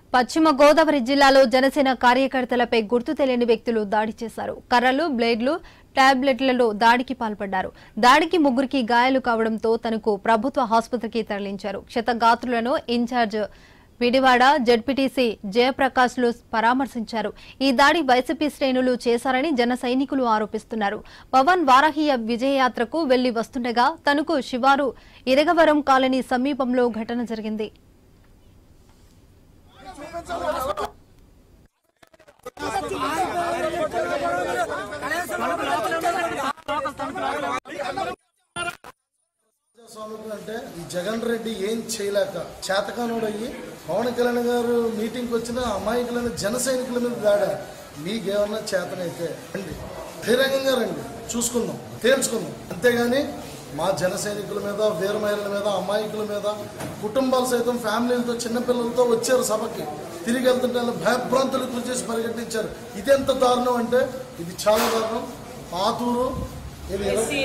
పశ్చిమ గోదావరి జిల్లాలో జనసేన కార్యకర్తలపై గుర్తు తెలియని వ్యక్తులు దాడి చేశారు కర్రలు బ్లేడ్లు టాబ్లెట్లలో దాడికి పాల్పడ్డారు దాడికి ముగ్గురికి గాయాలు కావడంతో తనకు ప్రభుత్వ ఆసుపత్రికి తరలించారు క్షతగాత్రులను ఇన్ఛార్జ్ విడివాడ జడ్పీటీసీ జయప్రకాష్ లు పరామర్శించారు ఈ దాడి వైసీపీ శ్రేణులు చేశారని జన సైనికులు ఆరోపిస్తున్నారు పవన్ వారాహియ విజయయాత్రకు వెళ్లి వస్తుండగా తనకు శివారు ఇరగవరం కాలనీ సమీపంలో ఘటన జరిగింది స్వామికి అంటే ఈ జగన్ రెడ్డి ఏం చేయలేక చేతకానుడు అయ్యి పవన్ కళ్యాణ్ గారు మీటింగ్కి వచ్చిన అమాయకులైన జన సైనికుల మీద దాడా మీకేమన్నా చేతనైతే రండి ధైర్యంగా రండి చూసుకుందాం తేల్చుకుందాం అంతేగాని మా జన సైనికుల మీద వీర మహిళల మీద అమాయకుల మీద కుటుంబాలు సైతం ఫ్యామిలీలతో చిన్నపిల్లలతో వచ్చారు సభకి తిరిగి వెళ్తుంటే వాళ్ళు భయభ్రాంతులకు గురి చేసి పరిగెట్టించారు ఇది ఎంత దారుణం అంటే ఇది చాలా దారుణం పాతూరు ఇది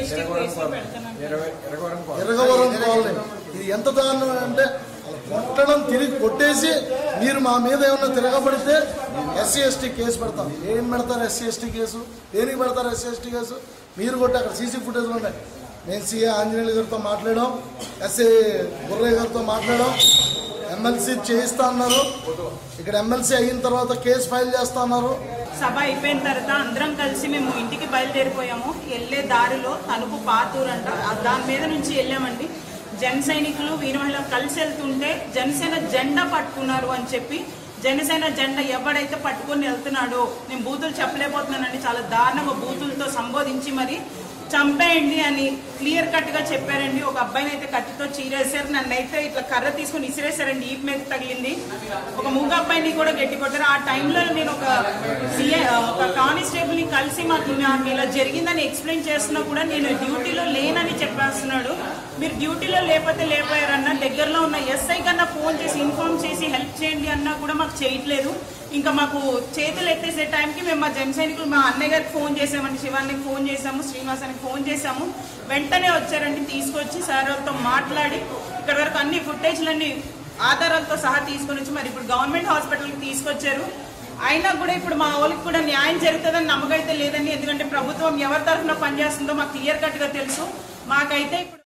ఎరగవరం కాలనీ ఇది ఎంత దారుణం అంటే అలా కొట్టడం తిరిగి కొట్టేసి మీరు మా మీద ఏమన్నా తిరగబడితే ఎస్సీ ఎస్టీ కేసు పెడతాం ఏం పెడతారు ఎస్సీ ఎస్టీ కేసు దేనికి పెడతారు ఎస్సీ ఎస్టీ కేసు మీరు కొట్టి అక్కడ సీసీ ఫుటేజ్లు ఉన్నాయి నేను సీఏ ఆంజనేయులు గారితో మాట్లాడాం ఎస్ఏ గుర్రయ్య గారితో మాట్లాడాం ఎమ్మెల్సీ చేయిస్తా అన్నారు ఇక్కడ ఎమ్మెల్సీ అయిన తర్వాత కేసు ఫైల్ చేస్తా అన్నారు సభ అయిపోయిన తర్వాత అందరం కలిసి మేము ఇంటికి బయలుదేరిపోయాము వెళ్ళే దారిలో తలుపు పాతూరు అంట ఆ దాని మీద నుంచి వెళ్ళామండి జన సైనికులు వీర మహిళలు కలిసి వెళ్తుంటే జనసేన జెండా పట్టుకున్నారు అని చెప్పి జనసేన జెండా ఎవడైతే పట్టుకొని వెళ్తున్నాడో నేను బూతులు చెప్పలేకపోతున్నానండి చాలా దారుణంగా బూతులతో సంబోధించి మరి చంపేయండి అని క్లియర్ కట్ గా చెప్పారండి ఒక అబ్బాయిని అయితే కత్తితో చీరేశారు నన్ను అయితే ఇట్లా కర్ర తీసుకొని ఇసిరేశారండి ఈప్ మీద తగిలింది ఒక మూగ అబ్బాయిని కూడా గట్టి కొట్టారు ఆ టైంలో నేను ఒక సిఏ ఒక కానిస్టేబుల్ ని కలిసి మాకు నాకు ఇలా జరిగిందని ఎక్స్ప్లెయిన్ చేస్తున్నా కూడా నేను డ్యూటీలో లేనని చెప్పేస్తున్నాడు మీరు డ్యూటీలో లేకపోతే లేకపోయారన్నా దగ్గరలో ఉన్న ఎస్ఐ కన్నా ఫోన్ చేసి ఇన్ఫార్మ్ చేసి హెల్ప్ చేయండి అన్నా కూడా మాకు చేయట్లేదు ఇంకా మాకు చేతులు ఎత్తేసే టైంకి మేము మా జన సైనికులు మా అన్నయ్య గారికి ఫోన్ చేసామండి శివానికి ఫోన్ చేసాము శ్రీనివాసానికి ఫోన్ చేసాము వెంటనే వచ్చారండి తీసుకొచ్చి సార్ వాళ్ళతో మాట్లాడి ఇక్కడ వరకు అన్ని ఫుటేజ్లన్నీ ఆధారాలతో సహా తీసుకొని వచ్చి మరి ఇప్పుడు గవర్నమెంట్ హాస్పిటల్కి తీసుకొచ్చారు అయినా కూడా ఇప్పుడు మా వాళ్ళకి కూడా న్యాయం జరుగుతుందని నమ్మకైతే లేదండి ఎందుకంటే ప్రభుత్వం ఎవరి తరఫున పనిచేస్తుందో మాకు క్లియర్ కట్ గా తెలుసు మాకైతే ఇప్పుడు